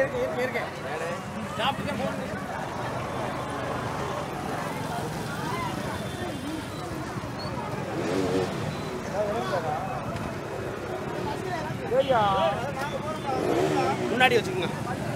முன்னாடி வச்சுக்கோங்க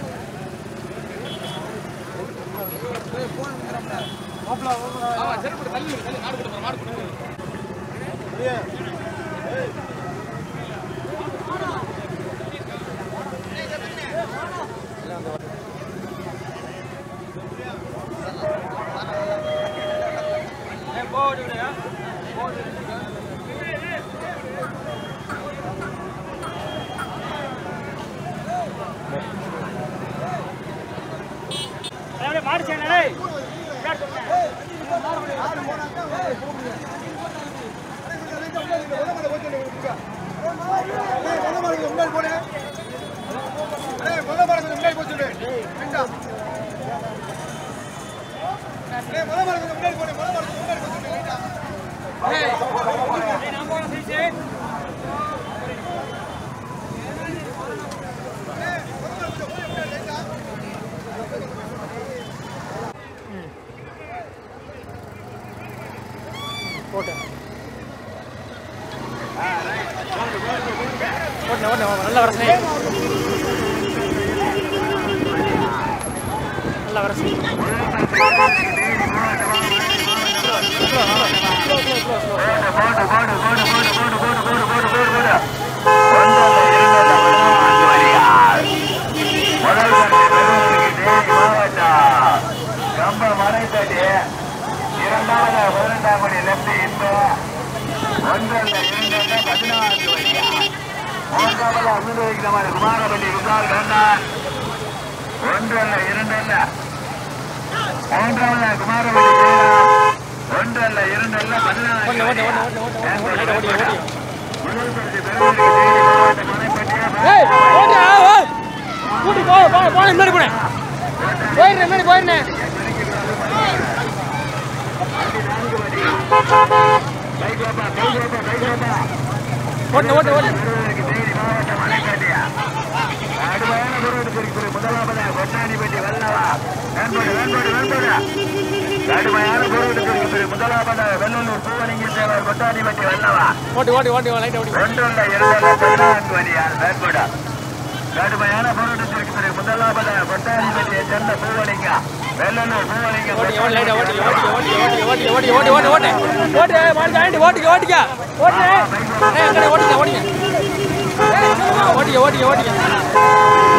ஓட்டணும் ஓட்டணும் நல்ல வரசனை நல்ல வரசனை இரண்டாவது பதினெட்டாம் மணி லெப்ட் இந்த ஒன்றல்ல இரண்டல்ல பதினாறு வழியா மூன்றாவது அனுபவிக்கிற மாதிரி குமாரபள்ளி விசால் கண்ணன் ஒன்றல்ல இரண்டல்ல மூன்றாவது குமாரபள்ளி ஜெயராம் ஒன்றல்ல இரண்டல்ல பதினாறு ஓட்டு ஓட்டு ஓட்டு ஓட்டு ஓட்டு ஓட்டு லைட்டா ஓடி ஓடி ஏய் ஓடி ஆ ஓ கூட்டி போ போ போ முன்னாடி போனே போயிடுறேன் முன்னாடி போயிடுறேன் ஓட்டு ஓட்டு ஓட்டு முதலாவதாக பொன்னாடிப்பட்டி வல்லவா வேண்படு வேண்படு வேண்படு கடுமையான போராட்டத்திற்கு முதலாவதாக வெள்ளலூர் பூவலிங்க தேவர் பொன்னாடிப்பட்டி வல்லவா ஓட்டி ஓட்டி ஓட்டி லைட்டா ஓடி ஒன்றுள்ள இரண்டுள்ள பதினான்கு வழியால் வேண்படு கடுமையான போராட்டத்திற்கு பிறகு முதலாவதாக பொன்னாடிப்பட்டியை சேர்ந்த பூவலிங்க வெள்ளலூர் பூவலிங்க ஓட்டி ஓடி லைட்டா ஓட்டி ஓட்டி ஓட்டி ஓட்டி ஓட்டி ஓட்டி ஓட்டி ஓட்டி ஓட்டி ஓட்டி மாடி தாண்டி ஓட்டிக்க ஓட்டிக்க ஓட்டு ஏய் அங்கடே ஓட்டிக்க ஓட்டிக்க ஓட்டிக்க ஓட்டிக்க ஓட்டிக்க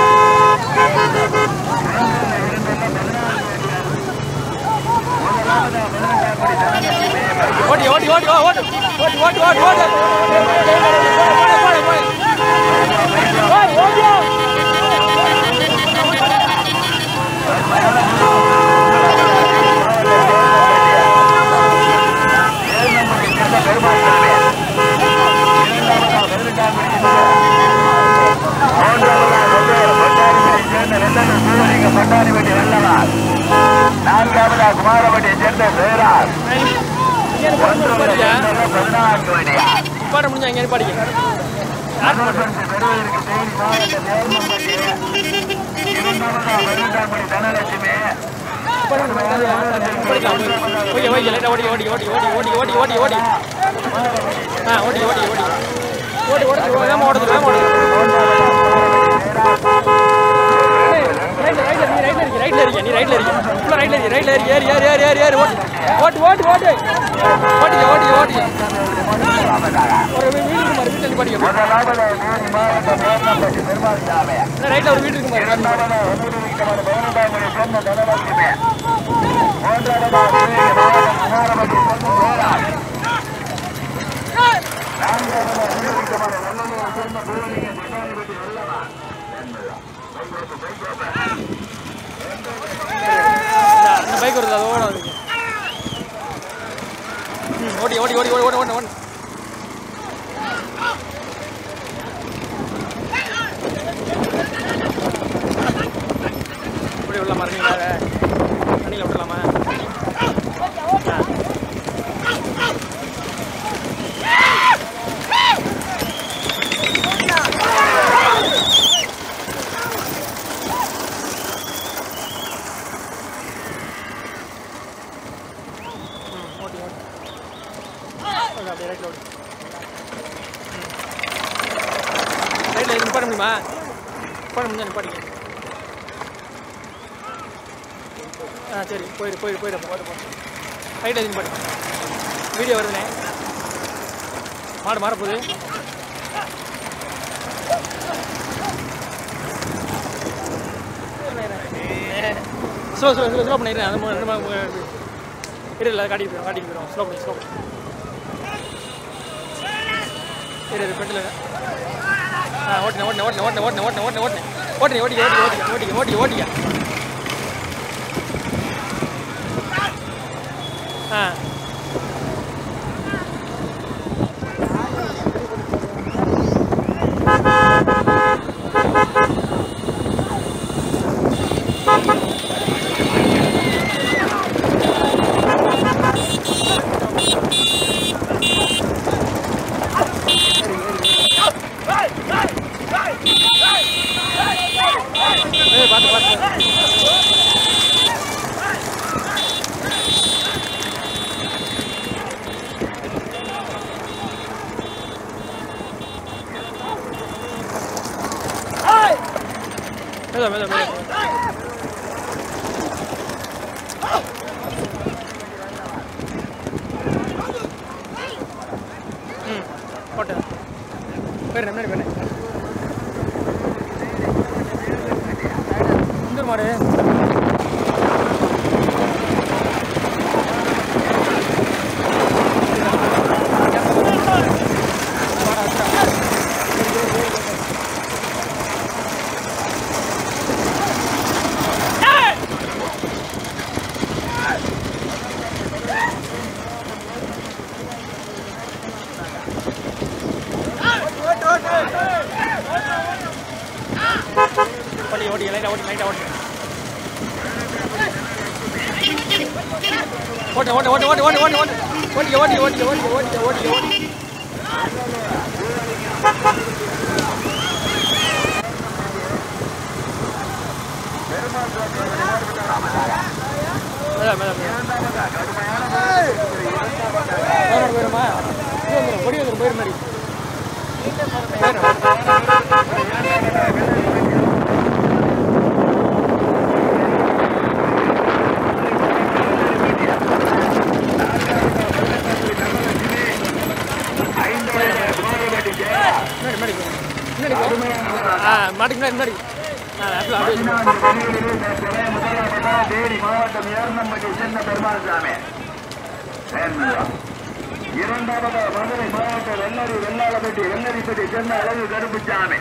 ஓட்டி ஓட்டி ஓட்டி ஓ, ஓட்டு ஓட்டி ஓட்டி ஓட்டி ஓட்டு போடு, போடு, போடு. ஓய், ஓடியா. நான்காவதா குமாரபட்டியை சேர்ந்த சேரார் இங்க இருந்து போடு, போடுங்க. பதினான்கு வழியா பாட முடிஞ்சா இங்க இருந்து படிங்க அரசு பெறுவதற்கு தேனி மாவட்ட தேர்மம்பட்டி இரண்டாவதா வெள்ளக்காங்குடி தனலட்சுமி படிக்கலாம் ஓகே ஓகே லைட்டா ஓடி ஓடி ஓடி ஓடி ஓடி ஓடி ஓடி ஓடி ஆ ஓடி ஓடி ஓடி ஓடி ஓடி வேகமா ஓடுது வேகமா ஓடுது ரைட்ல ரைட்ல நீ ரைட்ல இருக்க ரைட்ல இருக்க நீ ரைட்ல இருக்க ஃபுல்லா ரைட்ல இருக்க ரைட்ல இருக்க ஏறி ஏறி ஏறி ஏறி ஏறி ஓட்டு ஓட்டு ஓட்டு ஓட்டு ஓட்டி ஓட்டி ஓட்டி ஒரு வீடு இருக்கு மாதிரி வீட்டுல படிக்க முதலாவதா தேனி மாவட்ட தேர்மம்பட்டி பெருமாள் சாமி ரைட்ல ஒரு வீடு இருக்கு மாதிரி இரண்டாவதா ஒன்றிணைக்கப்பட்ட பதினெட்டாங்குடி சேர்ந்த தனலட்சுமி மூன்றாவதா தேனி மாவட்டம் குமாரபட்டி சேர்ந்த சேரார் நான்காவதா ஒன்றிணைக்கப்பட்ட வெள்ளலூர் சேர்ந்த பூவலிங்க பொன்னாடிபட்டி வல்லவா அந்த பைக் வருது அது ஓட அதுக்கு ம், ஓடி ஓடி ஓடி ஓடி ஓடி ஓடி ஓடி இப்படி உள்ள மரணிங்களா தண்ணியில் விடலாமா கொஞ்சம் நிப்பாடிங்க ஆ சரி போயிடு போயிடு போயிடு போயிடு போ ரைட் எதுவும் பாடு வீடியோ வருதுண்ணே மாடு மாற போகுது ஸ்லோ ஸ்லோ ஸ்லோ ஸ்லோ பண்ணிடுறேன் அது மூணு ரெண்டு மூணு இரு இல்லை காட்டிட்டு போயிடும் காட்டிட்டு போயிடும் ஸ்லோ பண்ணி ஸ்லோ பண்ணி இரு இரு பெட்டில் ஆ ஓட்டினேன் ஓட்டினேன் ஓட்டினேன் ஓட்டினேன் ஓட்டினேன் ஓட்டினேன் ஓட்டினேன் ஓட்டினேன் ஓட்டிக்க ஓட்டிக்க ஓட்டிக்க ஓட்டிக்க ஓட்டிக்க ஓட்டிக்க ஆ ஏய் பார்த்து பார்த்து மெதுவா மெதுவா மெதுவா ம் போட்டேன் போயிடுறேன் முன்னாடி போயிடுறேன் இந்த மாடு ஓட்டி ஓட்டி லைட்டாக ஓட்டி லைட்டாக ஓட்டி ஓட்டு ஓட்டு ஓட்டு ஓட்டு ஓட்டு ஓட்டு ஓட்டு ஓட்டி ஓட்டி ஓட்டி ஓட்டி ஓட்டி ஓட்டி மேதா மேதா மேதா போயிருமா இது வந்துடும் கொடி வந்துடும் போயிரு மாதிரி முன்னாடி முன்னாடி போ. முன்னாடி போ. ஆ மாட்டுக்கு முன்னாடி முன்னாடி ஆ அப்படியே அப்படியே வச்சுக்கோ. தேனி மாவட்டம் ஏர்நம்பட்டி சின்ன பெருமாள் சாமி இரண்டாவது மதுரை மாவட்டம் வெள்ளரி வெள்ளாளப்பட்டி வெள்ளரிப்பட்டி சென்னை அழகு கருப்புச்சாமி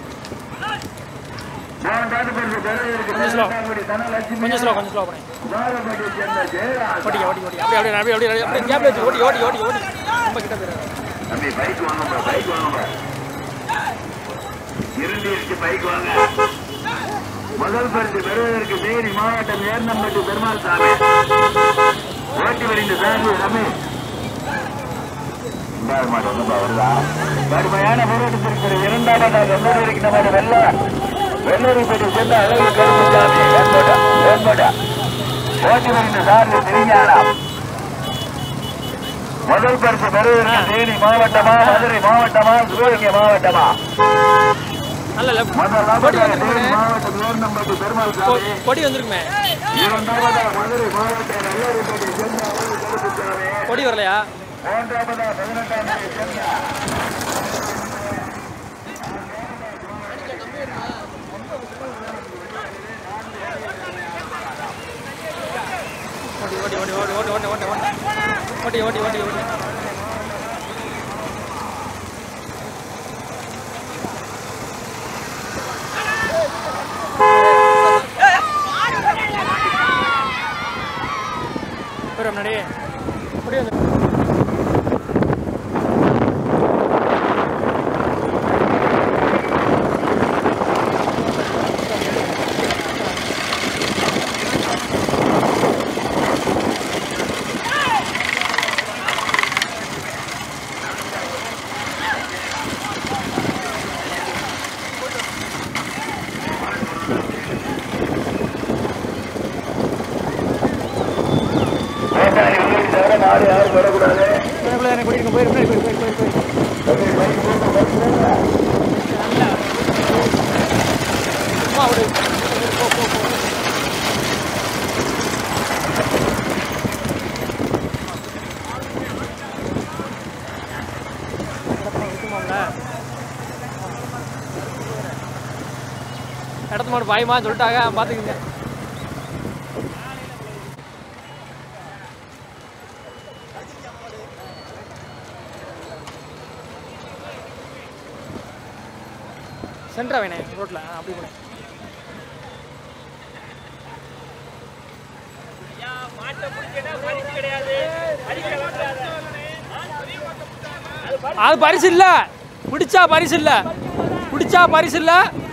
மூன்றாவது பேருக்கு கொஞ்சம் slow. பெருமாள் தனலட்சுமி கொஞ்சம் ஸ்லோ கொஞ்சம் ஸ்லோ பண்ணி மாவட்டத்தை சேர்ந்த ஜெயராஜ் ஓட்டி ஓட்டி ஓட்டி அப்படியே அப்படியே அப்படியே அப்படியே அப்படியே கேப்ல வச்சு ஓட்டி ஓட்டி ஓட்டி ஓட்டி ரொம்ப கிட்ட போயிடாது தம்பி பைக் வாங்க பைக் வாங்க இருந்திருச்சு பைக் வாங்க முதல் பரிசு பெறுவதற்கு தேனி மாவட்டம் ஏர்நம்பட்டி பெருமாள் சாமி ஓட்டி வருகின்ற சாமி ரமேஷ் ரெண்டாவது மாடு ஒண்ணுமா வருதா கடுமையான போராட்டத்திற்கு இரண்டாவதாக எண்ணூறு இருக்கின்ற மாடு வெள்ள வெள்ளூரிப்பேட்டை சேர்ந்த அழகு கருப்புசாமி ஏற்பட ஏற்பட ஓட்டி வருகின்ற சாமி திருஞானம் முதல் பரிசு பெறுவதற்கு தேனி மாவட்டமா மதுரை மாவட்டமா சிவகங்கை மாவட்டமா நல்ல லெஃப்ட் முதலாவதாக கொடி தேனி வந்துருக்குமே மாவட்டம் ஏர்நம்பட்டி பெருமாள் சாமி கொடி வந்திருக்குமே இரண்டாவதாக மதுரை மாவட்டம் நல்லூரிப்பேட்டை சேர்ந்த அழகு கருப்புசாமி கொடி வரலையா மூன்றாவதாக பதினெட்டாம் தேதி சேர்ந்த ஓட்டி ஓட்டி ஓட்டி ஓட்டி ஓட்டி ஓட்டி ஓட்டி ஓட்டி ஓட்டி ஓட்டி ஓட்டி போயிடும் முன்னாடி கொடி வந்து வேட்டாளி உள்ளே தவிர மாடு யாரும் வரக்கூடாது பிள்ளை எனக்கு கூட்டிட்டு போயிரு போயிரு போயிரு போயிரு போயிரு தம்பி, பைக் போட்டு பைக் போங்க. மாடு பாயமான்னு சொல்லிட்டாங்க பார்த்துக்குங்க சென்ட்ரா வேணே ரோட்டில் அப்படி போனேன் அது பரிசு இல்ல பிடிச்சா பரிசு இல்ல பிடிச்சா பரிசு இல்ல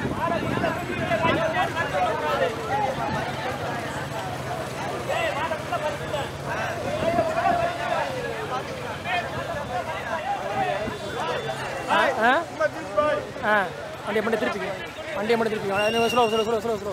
ஆ, ஆ? ஆ வண்டியை மட்டும் திருப்பிங்க வண்டியை மட்டும் திருப்பிங்க slow slow slow slow slow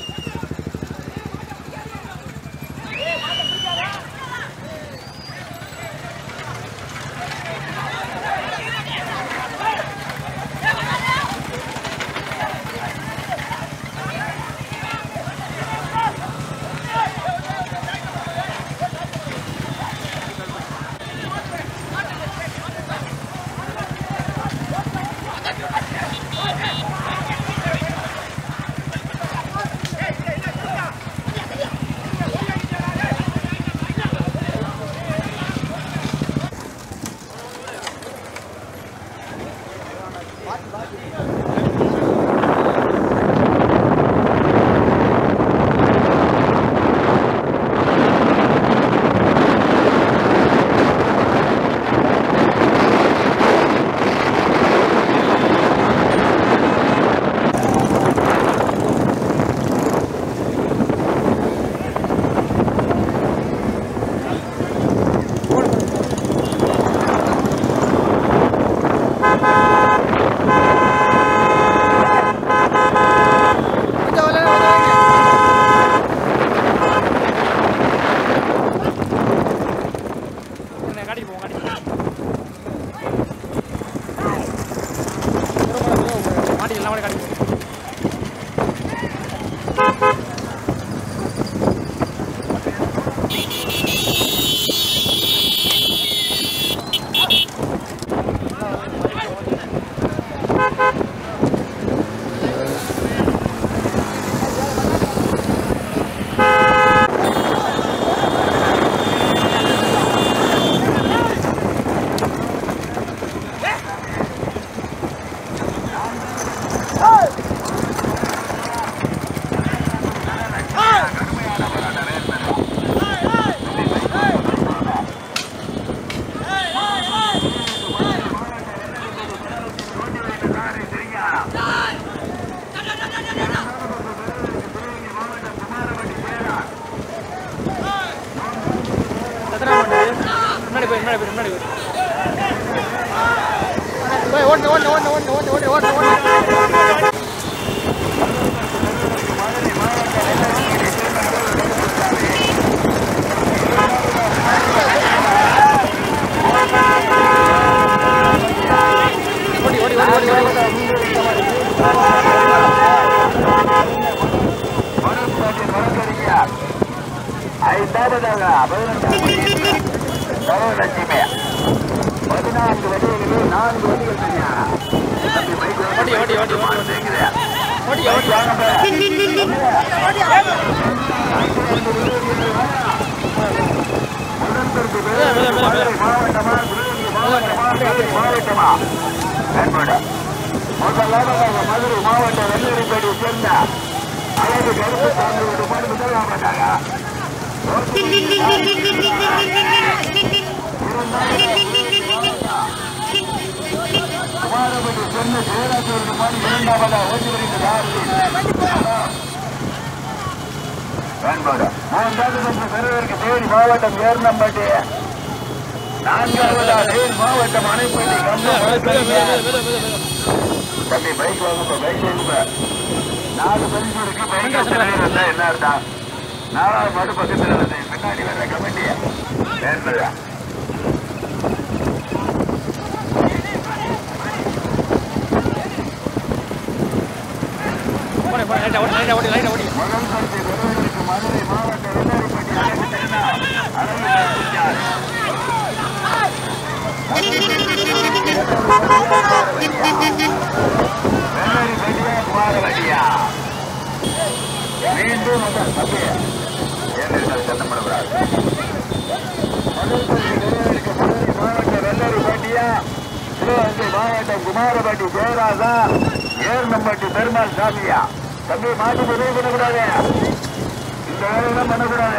காட்டிட்டு போவோம் காட்டிட்டு மாட்டி எல்லாம் கூட காட்டிட்டு போவோம் எத்தனை பண்ணுறது முன்னாடி போய் முன்னாடி போய் முன்னாடி போய் போய் ஓட்டு ஓட்டு ஓட்டு ஓட்டு ஓட்டு ஓட்டு ஓட்டு ஓட்டு ஓடி ஓடி ஓடி ஓடி ஓடி ஐந்தாவதாக பதினெட்டாம் பதினான்கு வண்டிகளில் நான்கு வண்டிகள் சரியா ஓடி ஓடி ஓடி ஓடி ஓடி ஓடி மாவட்டமா முதலாவதாக மதுரை மாவட்ட வெள்ளரிப்பேட்டை சேர்ந்த அழகு கருப்பு சாமி முதல் முதலாவதாக குமாரபதி சொன்ன சேராசூர் மாதிரி இரண்டாவதாக ஓட்டி வருகின்றார் வேண்பாடு மூன்றாவது சென்ற பெறுவதற்கு தேனி மாவட்டம் ஏர்னம்பட்டி நான்காவதா தேனி மாவட்டம் அணைப்பட்டி தம்பி பைக் வாங்க பைக் வாங்க நாலு பரிசு இருக்கு பைக் வந்தா என்ன அர்த்தம் நாலாவது மாடு பக்கத்துல இருந்து பின்னாடி வர்ற கமிட்டி வேண்டதா போனே போனே லைட்டா ஓடி லைட்டா ஓடி லைட்டா ஓடி முதல் பரிசு பெறுவதற்கு மதுரை மாவட்ட வெள்ளாரிப்பட்டி அழகு கருப்புச்சார் வெள்ளரி வண்டியா குமார வண்டியா மீண்டும் முதல் அப்படியே ஏனென்றால் சத்தமிடக்கூடாது மாவட்ட வெள்ளரி பாட்டியா சிவகங்கை மாவட்டம் குமாரபாட்டி ஜெயராஜா ஏர்நம்பட்டி பெருமாள் சாமியா தம்பி மாட்டு உதவி பண்ணக்கூடாது இந்த வேலையெல்லாம் பண்ணக்கூடாது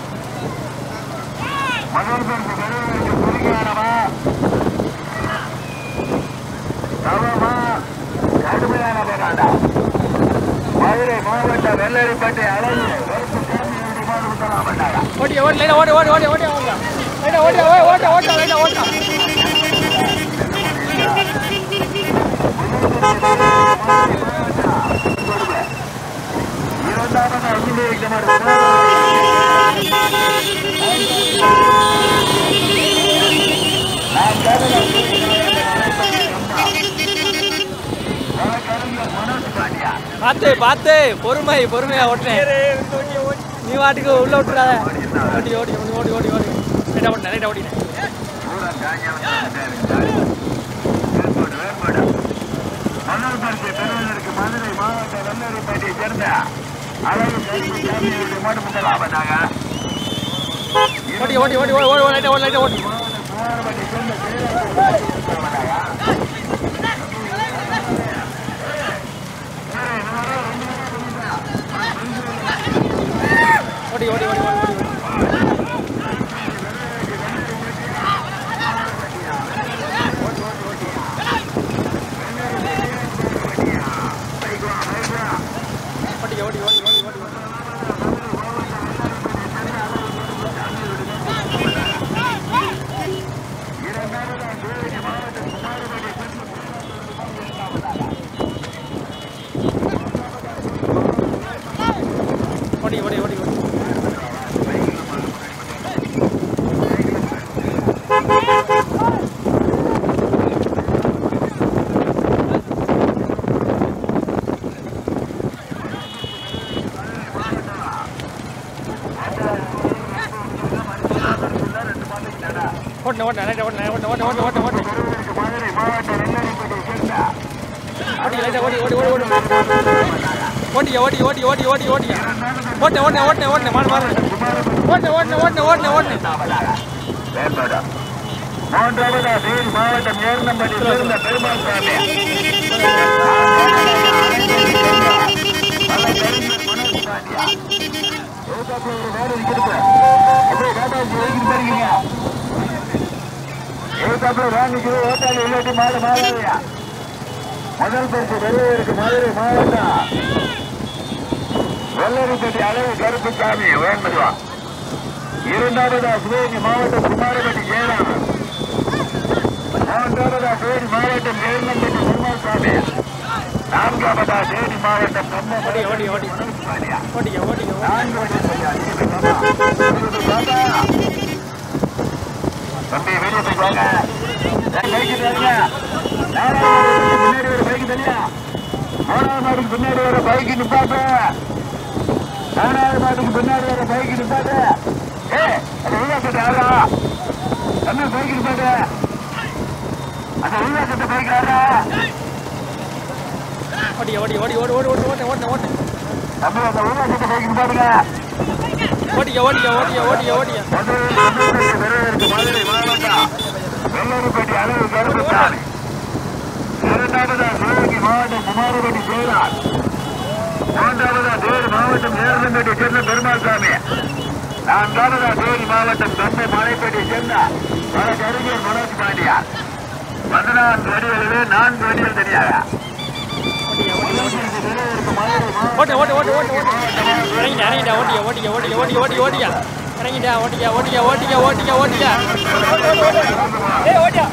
மணல் பரிசு பெறுவதற்கு குறுகியானவா தவமா கடுமையான போராட்டா மதுரை மாவட்டம் வெள்ளரிப்பட்டி அழகு கருப்பு சாமி மாடு விட்டலாம் பண்ணாங்க ஓடி ஓடி லைட்டா ஓடி ஓடி ஓடி ஓடி அவங்க லைட்டா ஓடி ஓடி ஓட்ட ஓட்ட லைட்டா ஓட்ட இரண்டாவது அங்கீகரிக்க பார்த்து பார்த்து பொறுமை பொறுமையா ஓட்டுறேன் நீ வாட்டுக்கு உள்ள விட்டுறாத ஓடி ஓடி ஓடி ஓடி ஓடி ஓடி லைட்டா ஓட்டினேன் லைட்டா ஓடினேன் மணல் பரிசை பெறுவதற்கு மதுரை மாவட்ட வெள்ளரிப்பேட்டையை சேர்ந்த அழகு கருப்பு சாமியுடைய மாடு முதலாவதாக ஓடி ஓடி ஓடி ஓடி ஓடி லைட்டா ஓடி லைட்டா ஓடி குமாரபட்டி சேர்ந்த ஜெயராஜ் ஓடி ஓடி ஓடி ஓடி ஓடி ஓடி ஓடி ஓடி ஓடி ஓடி ஓடி ஓடி ஓடி ஓடி ஓட்டணும் ஓட்டணும் லைட்டா ஓட்டணும் ஓட்டணும் ஓட்டணும் ஓட்டணும் ஓட்டணும் ஓட்டணும் மதுரை மாவட்ட வெள்ளரிப்பேட்டையை சேர்ந்த ஓடி லைட்டா ஓடி ஓடி ஓடி ஓடி ஓட்டியா ஓடி ஓடி ஓடி ஓடி ஓட்டியா ஓட்டணும் ஓட்டணும் ஓட்டணும் ஓட்டணும் மாடு மாடு ஓட்டணும் ஓட்டணும் ஓட்டணும் ஓட்டணும் ஓட்டணும் வேறுபாடு மூன்றாவது வேல் மாவட்டம் ஏர்நம்பட்டி சேர்ந்த பெருமாள் சாமி முதல் பரிசு பெறுவதற்கு மதுரை மாவட்டம் வெள்ளரிப்பட்டி அளவு கருப்புசாமி வேண்மதுவா இரண்டாவதா சிவகங்கை மாவட்டம் குமாரபட்டி ஜெயராமன் மூன்றாவதா தேனி மாவட்டம் ஏர்நம்பட்டி பெருமாள்சாமி நான்காவதா தேனி மாவட்டம் ஓடி ஓடி ஓடி கம்மபாடியா ஓடியா ஓடியா நான்கு வழி பையா, நீங்க பாப்பா. பாப்பா. தம்பி வெளியே போய் வாங்க ஏய், பைக்கு தள்ளுங்க. நாலாவது மாடுக்கு பின்னாடி ஒரு பைக்கு தள்ளியா மூணாவது மாட்டுக்கு பின்னாடி ஒரு பைக்கு நிப்பாட்டு நாலாவது மாட்டுக்கு பின்னாடி ஒரு பைக்கு நிப்பாட்டு ஏ அந்த உருவாக்கத்தை யாரா என்ன பைக்கு நிப்பாட்டு அந்த உருவாக்கத்தை பைக்கு யாரா ஓடியா ஓடி ஓடி ஓடி ஓடி ஓடி ஓட்டணும் ஓட்டணும் ஓட்டணும் தம்பி அந்த உருவாக்கத்தை பைக்கு நிப்பாட்டுங்க ஓடியா ஓடியா ஓடியா ஓடியா ஓடியா மதுரை மாவட்டம் வெள்ளரிப்பட்டி அளவு கருப்புசாமி இரண்டாவதா சிவகங்கை மாவட்டம் குமாரபட்டி ஜெயராஜ் மூன்றாவதா தேனி மாவட்டம் நேரம்பேட்டை சேர்ந்த பெருமாள் சாமி நான்காவதா தேனி மாவட்டம் தொண்டை மலைப்பேட்டை சேர்ந்த வழக்கறிஞர் மனோஜ் பாண்டியா பதினான்கு வடிகளிலே நான்கு வடிகள் தெரியாத ஓட்டு ஓட்டு ஓட்டு ஓட்டு ஓட்டு இறங்கிட்டா இறங்கிட்டா ஓட்டியா ஓட்டியா ஓட்டியா ஓட்டியா ஓட்டி ஓட்டியா இறங்கிட்டா ஓட்டியா ஓட்டியா ஓட்டியா ஓட்டியா ஓட்டியா ஏய் ஓட்டியா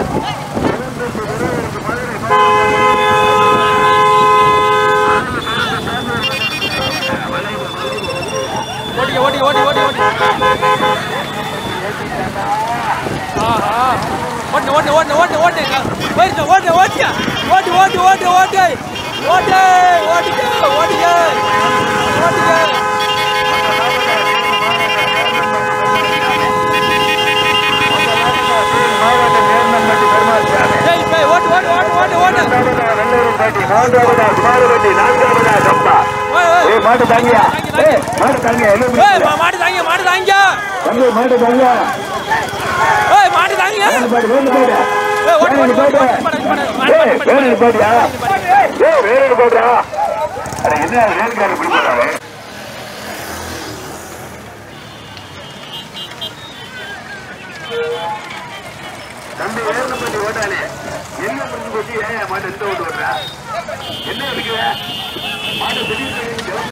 ஓட்டியா ஓட்டி ஓட்டி ஓட்டி ஓட்டி ஆஹா ஓட்டு ஓட்டு ஓட்டு ஓட்டு ஓட்டு போயிருச்சா ஓட்டு ஓட்டியா ஓட்டு ஓட்டு ஓட்டு ஓட்டு ஓட்டு ஓட்டிக்க ஓட்டிக்க ஓட்டிக்க மாவட்டம் நேர்மன்பட்டி பெருமாள் சாமி ஏய் போய் ஓட்டு ஓட்டு ஓட்டு ஓட்டு ஓட்டு இரண்டாவதா வெள்ளரிப்பட்டி மூன்றாவதா குமாரபட்டி நான்காவதா கம்பா ஓய் ஓய் ஏய் மாட்டு தாங்கியா ஏய், மாடு தாங்கியா என்ன ஏய் பிடிக்கல? மா- மாடு தாங்க மாடு தாங்க தம்பி மாடு தாங்கியா ஏய் மாடு தாங்க வேணும் பாடு வேணும் பாடு ஏய் ஓட்டு வேணும் ஓட்டு பாடு ஓட்டு மாடு மாடு மாடு ஏய் வேணும் பாடியா ஏய் வேணும் பாடுறா அட என்ன வேணுக்காரர் இப்படி போறாரு தம்பி வேணும் பண்ணி ஓட்டானே என்ன முடிஞ்சு போச்சு ஏன் மாட்டு எந்த ஓட்டு ஓட்டுறா என்ன இருக்கு மாட்டு திடீர்னு